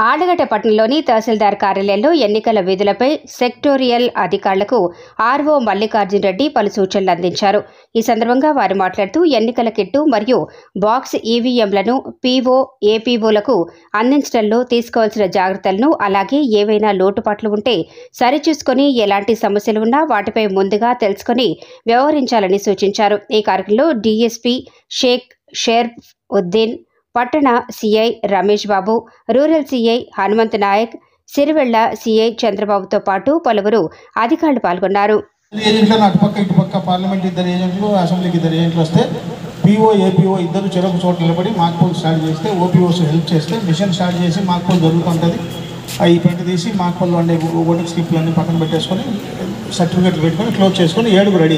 ఆళ్లగడ్డ పట్టణంలోని తహసీల్దార్ కార్యాలయంలో ఎన్నికల విధులపై సెక్టోరియల్ అధికారులకు ఆర్వో మల్లికార్జున్ రెడ్డి పలు సూచనలు అందించారు ఈ సందర్భంగా వారు మాట్లాడుతూ ఎన్నికల కిట్టు మరియు బాక్స్ ఈవీఎంలను పీఓ ఏపీఓలకు అందించడంలో తీసుకోవాల్సిన జాగ్రత్తలను అలాగే ఏవైనా లోటుపాట్లు ఉంటే సరిచూసుకొని ఎలాంటి సమస్యలు ఉన్నా వాటిపై ముందుగా తెలుసుకొని వ్యవహరించాలని సూచించారు ఈ కార్యక్రమంలో డీఎస్పీ షేక్ షేర్ ఉద్దీన్ పట్టణ CI Ramesh Babu rural CI Hanumanth Naik Sirivella CI చంద్రబాబుతో పాటు పలువురు అధికారులు పాల్గొన్నారు ఏజెంట్లు అటుపక్క ఇటుపక్క పార్లమెంట్ ఇద్దరు ఏజెంట్లు అసెంబ్లీకి ఇద్దరు ఏజెంట్లు వస్తే పీఓ ఏపీఓ ఇద్దరు చెరకు చోట నిలబడి మాక్ పోల్ స్టార్ట్ చేస్తే ఓపీఓస్ హెల్ప్ చేస్తే మిషన్ స్టార్ట్ చేసి మాక్ పోల్ జరుగుతుంటుంది అవి ప్రింట్ తీసి మాక్ పోల్ వండే ఓటింగ్ స్లిప్లు అన్ని పక్కన పెట్టేసుకొని సర్టిఫికెట్లు పెట్టుకొని క్లోజ్ చేసుకొని ఏడుగు రెడీ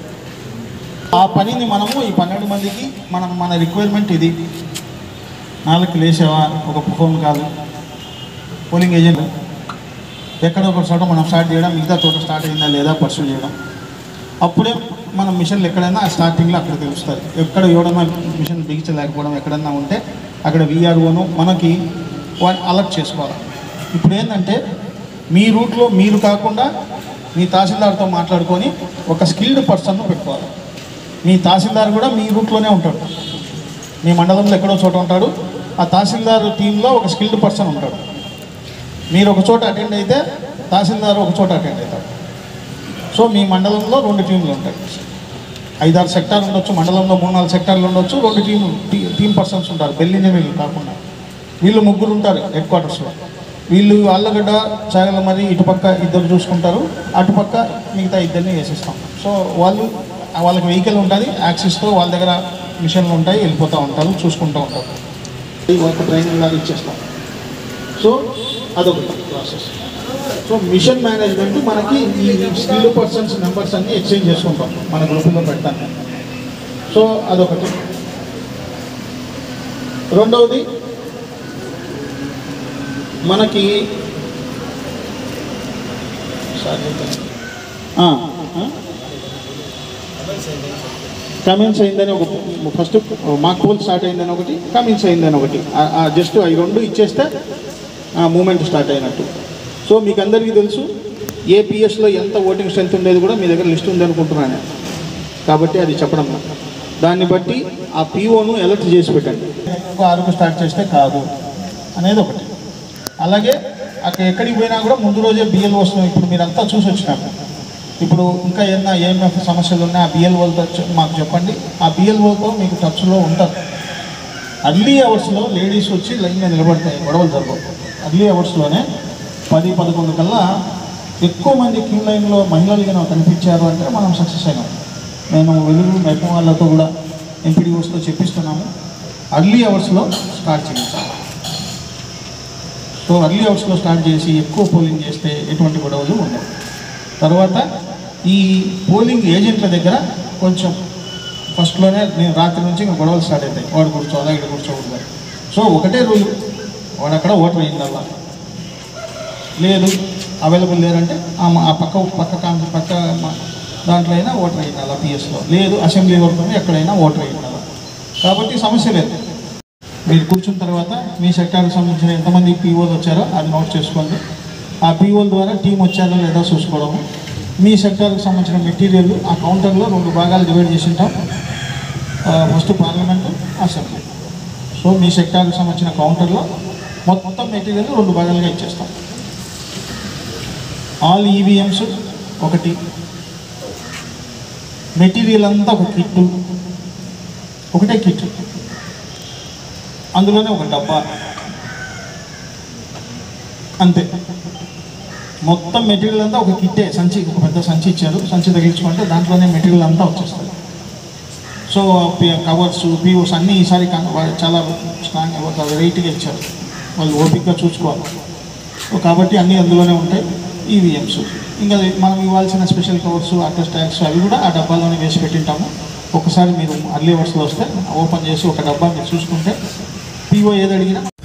ఆ పనిని మనము ఈ పన్నెండు మందికి మనం మన రిక్వైర్మెంట్ ఇది నాలుగు లేచావా ఒక ఫోన్ కాల్ పోలింగ్ ఏజెంట్ ఎక్కడ ఒక చోట మనం స్టార్ట్ చేయడం మిగతా చోట స్టార్ట్ అయిందా లేదా పర్సూ చేయడం అప్పుడే మనం మిషన్లు ఎక్కడైనా స్టార్టింగ్లో అక్కడ తెలుస్తుంది ఎక్కడ ఎవడన్నా మిషన్ బిగించలేకపోవడం ఎక్కడన్నా ఉంటే అక్కడ విఆర్ఓను మనకి వాడిని అలర్ట్ చేసుకోవాలి ఇప్పుడు ఏంటంటే మీ రూట్లో మీరు కాకుండా మీ తహసీల్దార్తో మాట్లాడుకొని ఒక స్కిల్డ్ పర్సన్ను పెట్టుకోవాలి మీ తహసీల్దార్ కూడా మీ రూట్లోనే ఉంటాడు మీ మండలంలో ఎక్కడో చోట ఉంటాడు ఆ తహసీల్దార్ టీంలో ఒక స్కిల్డ్ పర్సన్ ఉంటాడు మీరు ఒక చోట అటెండ్ అయితే తహసీల్దార్ ఒక చోట అటెండ్ అవుతాడు సో మీ మండలంలో రెండు టీంలు ఉంటాయి ఐదారు సెక్టార్లు ఉండొచ్చు మండలంలో మూడు నాలుగు సెక్టార్లు ఉండొచ్చు రెండు టీం టీం పర్సన్స్ ఉంటారు బెల్లింజ వీళ్ళు కాకుండా వీళ్ళు ముగ్గురు ఉంటారు హెడ్ క్వార్టర్స్లో వీళ్ళు అల్లగడ్డ చాగల మరి ఇటుపక్క ఇద్దరు చూసుకుంటారు అటుపక్క మిగతా ఇద్దరిని వేసిస్తాం సో వాళ్ళు వాళ్ళకి వెహికల్ ఉంటుంది యాక్సిస్తో వాళ్ళ దగ్గర మిషన్లు ఉంటాయి వెళ్ళిపోతూ ఉంటారు చూసుకుంటూ ఉంటారు ఒక ట్రైనింగ్ లాగా ఇచ్చేస్తాం సో అదొకటి ప్రాసెస్ సో మిషన్ మేనేజ్మెంట్ మనకి ఈ స్కిల్ పర్సన్స్ నెంబర్స్ అన్ని ఎక్స్చేంజ్ చేసుకుంటాం మన గ్రూపులో పెడతాను సో అదొకటి రెండవది మనకి కమిన్స్ అయిందని ఒక ఫస్ట్ మాక్ పోల్ స్టార్ట్ అయిందని ఒకటి కమిన్స్ అయిందని ఒకటి జస్ట్ అవి రెండు ఇచ్చేస్తే మూమెంట్ స్టార్ట్ అయినట్టు సో మీకు అందరికీ తెలుసు ఏపీఎస్లో ఎంత ఓటింగ్ స్ట్రెంత్ ఉండేది కూడా మీ దగ్గర లిస్ట్ ఉంది అనుకుంటున్నాను నేను. కాబట్టి అది చెప్పడం లా. దాన్ని బట్టి ఆ పీఓను అలర్ట్ చేసి పెట్టండి ఒక ఆరుకు స్టార్ట్ చేస్తే కాదు అనేది ఒకటి అలాగే అక్కడ ఎక్కడికి పోయినా కూడా ముందు రోజే బిఎల్ వస్తుంది ఇప్పుడు మీరంతా చూసి వచ్చినారు ఇప్పుడు ఇంకా ఏమన్నా ఏఎంఎఫ్ సమస్యలు ఉన్నాయి ఆ బిఎల్ఓలతో మాకు చెప్పండి ఆ బిఎల్ఓతో మీకు టచ్లో ఉంటారు అర్లీ అవర్స్లో లేడీస్ వచ్చి లైన్ మీద నిలబడతాయి గొడవలు జరగవు అర్లీ అవర్స్లోనే పది పదకొండు కల్లా ఎక్కువ మంది క్యూ లైన్లో మహిళలు కనుక కనిపించారు అంటే మనం సక్సెస్ అయినాం నేను వెలుగు మెప్ప వాళ్ళతో కూడా ఎంపీడీఓస్తో చెప్పిస్తున్నాము అర్లీ అవర్స్లో స్టార్ట్ చేయించాలి సో అర్లీ అవర్స్లో స్టార్ట్ చేసి ఎక్కువ పోలింగ్ చేస్తే ఎటువంటి గొడవలు ఉండవు తర్వాత ఈ పోలింగ్ ఏజెంట్ల దగ్గర కొంచెం ఫస్ట్లోనే నేను రాత్రి నుంచి ఇంకా గొడవలు స్టార్ట్ అవుతాయి వాడు కూర్చోవాలా ఇక్కడ కూర్చోకూడదు సో ఒకటే రూల్ వాడు అక్కడ ఓటర్ అయిందల్లా లేదు అవైలబుల్ లేరంటే ఆ మ- ఆ పక్క పక్క కాంతి పక్క మ- దాంట్లో అయినా ఓటర్ అయ్యిండాలా పిఎస్లో లేదు అసెంబ్లీ వరకు ఎక్కడైనా ఓటర్ అయ్యిండాలా కాబట్టి సమస్య లేదు మీరు కూర్చున్న తర్వాత మీ సెక్టార్కి సంబంధించిన ఎంతమంది పీఓలు వచ్చారో అది నోట్ చేసుకోండి ఆ పీఓల ద్వారా టీం వచ్చారో లేదా చూసుకోవడము మీ సెక్టార్కి సంబంధించిన మెటీరియల్ ఆ కౌంటర్లో రెండు భాగాలు డివైడ్ చేసి ఉంటాం ఫస్ట్ పార్లమెంటు అసెంబ్లీ సో మీ సెక్టార్కి సంబంధించిన కౌంటర్లో మొత్తం మెటీరియల్ రెండు భాగాలుగా ఇచ్చేస్తాం ఆల్ ఈవీఎంస్ ఒకటి మెటీరియల్ అంతా ఒక కిట్టు ఒకటే కిట్ అందులోనే ఒక డబ్బా అంతే మొత్తం మెటీరియల్ అంతా ఒక కిట్టే సంచి ఒక పెద్ద సంచి ఇచ్చారు సంచి తగిలించుకుంటే దాంట్లోనే మెటీరియల్ అంతా వచ్చేస్తుంది సో కవర్స్ పీఓస్ అన్నీ ఈసారి కన్- వా- చాలా స్ట్రాంగ్ ఒక వెరైటీగా ఇచ్చారు వాళ్ళు ఓపికగా చూసుకోవాలి సో కాబట్టి అన్నీ అందులోనే ఉంటాయి ఈవీఎంస్ ఇంకా అది మనం ఇవ్వాల్సిన స్పెషల్ కవర్స్ అడ్రస్ ట్యాక్స్ అవి కూడా ఆ డబ్బాలోనే వేసి పెట్టింటాము ఒకసారి మీరు అర్లీ అవర్స్లో వస్తే ఓపెన్ చేసి ఒక డబ్బా మీరు చూసుకుంటే పీఓ ఏది అడిగినా